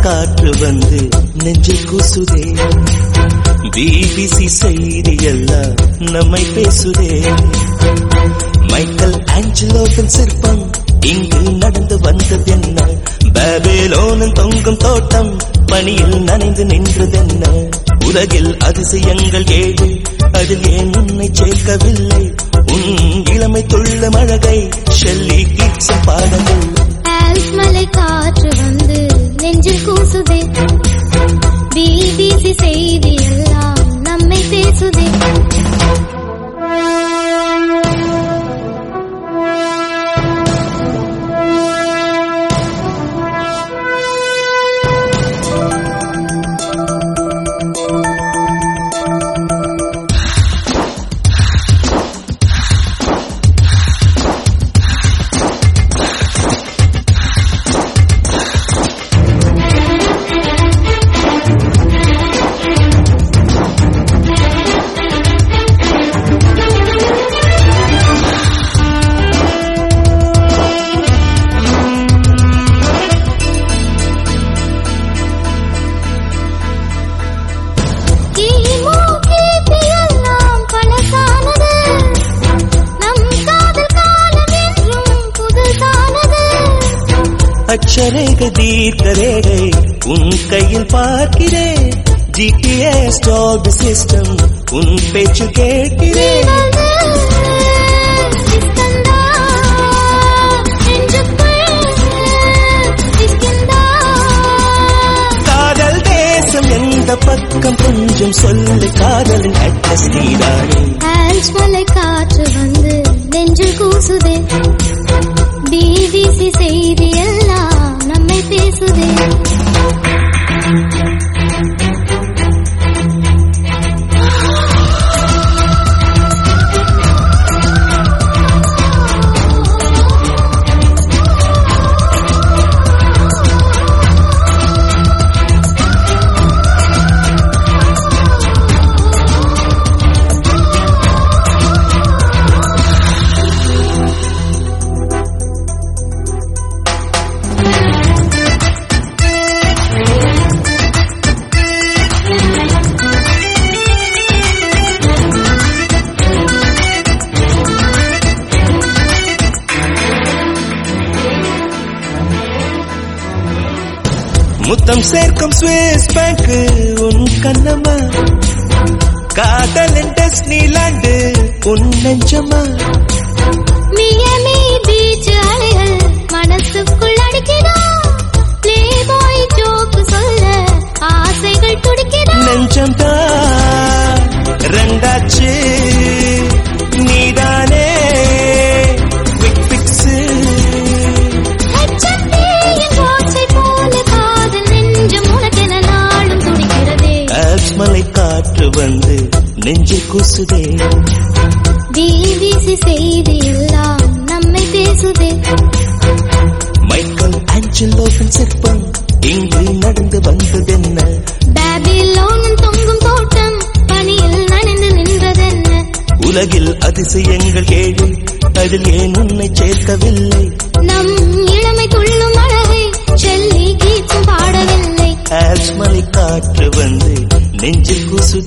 காற்று வந்து நெஞ்சில் கூசுதே பிபிசி செய்தி எல்லாம் நம்மை பேசுதே மைக்கேல் ஆஞ்சலோவின் சிற்பம் இங்கு நடந்து வந்ததென்ன பேபிலோனின் தொங்கும் தோட்டம் பனியில் நனைந்து நின்றதென்ன உலகில் அதிசயங்கள் ஏழு அதில் ஏன் உன்னை சேர்க்கவில்லை உன் இளமை துள்ள மழகை ஷெல்லி கீட்ஸும் பாடங்கள் ஆல்ஸ் மலை காற்று வந்து நெஞ்சில் கூசுதே பிபிசி செய்தி எல்லாம் நம்மை பேசுதே கிமு கிபி எல்லாம் பழசானது நம் காதல் காலம் என்றும் புதுசானது அச்சரேகை தீர்க்க ரேகை உன் கையில் பார்க்கிறேன் ஜிபிஎஸ் டாக் சிஸ்டம் உன் பேச்சு கேட்கிறேன் காதல் தேசம் எந்த பக்கம் கொஞ்சம் சொல்லு காதலின் அட்ரஸ் நீதானே மலை காற்று வந்து நெஞ்சில் கூசுதே பிபிசி செய்தி எல்லாம் நம்மை பேசுதே முத்தம் சேர்க்கும் ஸ்விஸ் பேங்க் உன் கண்ணம்மா காதலின் டெஸ்னிலாண்டு உன் நெஞ்சமா மியமி பீச் அலைகள் மனசுக்குள் அடிக்கிறா பிளே பாய் ஜோக்கு சொல்ல ஆசைகள் துடிக்கிறா நெஞ்சம் தான் ரெண்டாச்சு நீதானே குவிக் பிக்ஸு அச்சத்தேயின் ஓசை போல காதல் நெஞ்சம் உனக்கென நாளும் துடிக்கிறதே ஆஸ்மலை காற்று வந்து நெஞ்சில் கூசுதே பிபிசி செய்தி எல்லாம் நம்மை பேசுதே மைக்கேல் ஆஞ்சலோவின் சிற்பம் இங்கு நடந்து வந்ததென்ன பேபிலோனின் தொங்கும் தோட்டம் பனியில் நனைந்து நின்றதென்ன உலகில் அதிசயங்கள் ஏழு அதில் ஏன் உன்னை சேர்க்கவில்லை நம் இளமை துள்ளும் அழகை செல்லி கீச்சும் பாடவில்லை ஆஸ்மலை காற்று வந்து நெஞ்சில் கூசுதே